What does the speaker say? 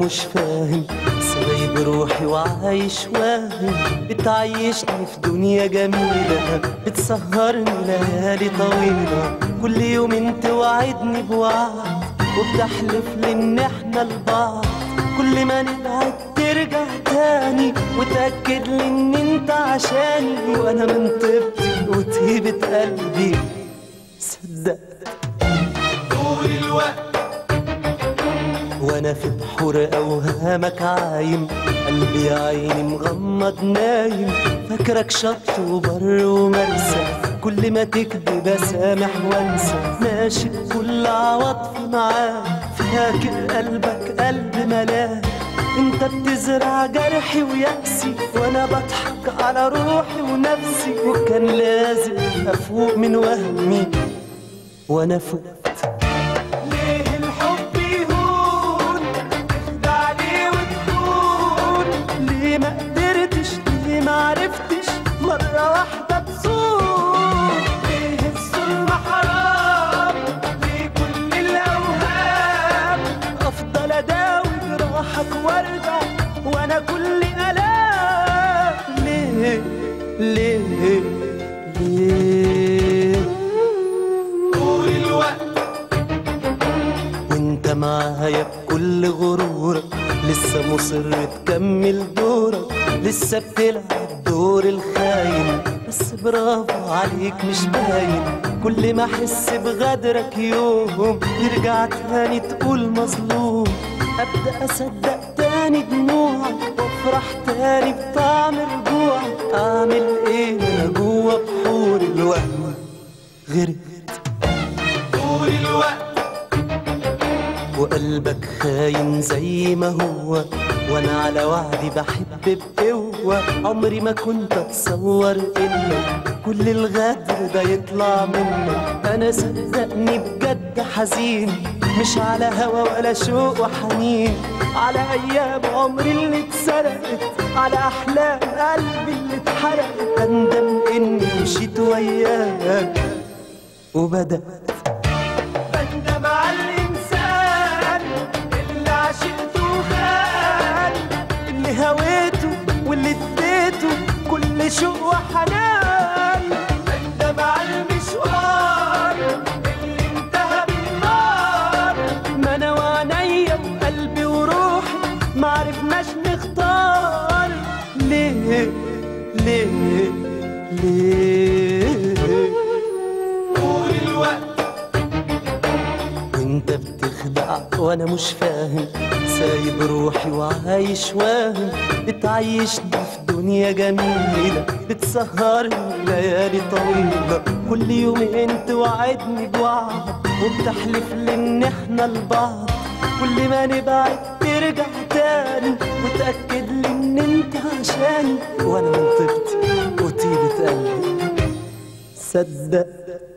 مش فاهم سايب روحي وعايش واهم بتعيشني في دنيا جميلة بتسهرني ليالي طويلة كل يوم انت وعدني بوعد وبتحلف لي ان احنا لبعض كل ما نبعد ترجع تاني وتأكد لي ان انت عشاني وانا من طيبتي وطيبة قلبي صدقت طول الوقت وانا في بحور اوهامك عايم قلبي يا عيني مغمض نايم فاكرك شط وبر ومرسى كل ما تكذب اسامح وانسى ماشي بكل عواطفي معاك فاكر قلبك قلب ملاك انت بتزرع جرحي ويأسي وانا بضحك على روحي ونفسي وكان لازم افوق من وهمي وانا فقت ليه الحب يهون تخدع ليه وتكون ليه ما قدرتش ليه ما عرفتش مرة واحدة تصون ليه الظلم حرام ليه كل الأوهام أفضل أداوي جراحك وأرجع وأنا كل ألام ليه ليه ليه طول الوقت وانت معايا بكل غرورك لسه مصر تكمل دورك لسه بتلعب دور الخاين بس برافو عليك مش باين كل ما احس بغدرك يوم يرجع تاني تقول مظلوم ابدا اصدق تاني دموعك وافرح تاني بطعم رجوعك اعمل ايه انا جوا بحور الوهم غرقت طول الوقت وقلبك خاين زي ما هو وانا على وعدي بحب بقوة عمري ما كنت اتصور انك كل الغدر ده يطلع منك انا صدقني بجد حزين مش على هوا ولا شوق وحنين على ايام عمري اللي اتسرقت على احلام قلبي اللي اتحرقت اندم اني مشيت وياك وبدأت بندم على الإنسان اللي عشقته خان اللي هويته واللي اديته كل شوق وحنان بندم على المشوار اللي انتهى بالنار ما انا وعينيا وقلبي وروحي ما عرفناش نختار ليه ليه ليه طول الوقت وانت بتخدع وانا مش فاهم سايب روحي وعايش واهم بتعيشني في دنيا جميلة بتسهرني ليالي طويلة كل يوم انت وعدني بوعد وبتحلف لي ان احنا لبعض كل ما نبعد ترجع تاني وتأكد لي ان انت عشاني وانا من طيبتي وطيبة قلبي صدقت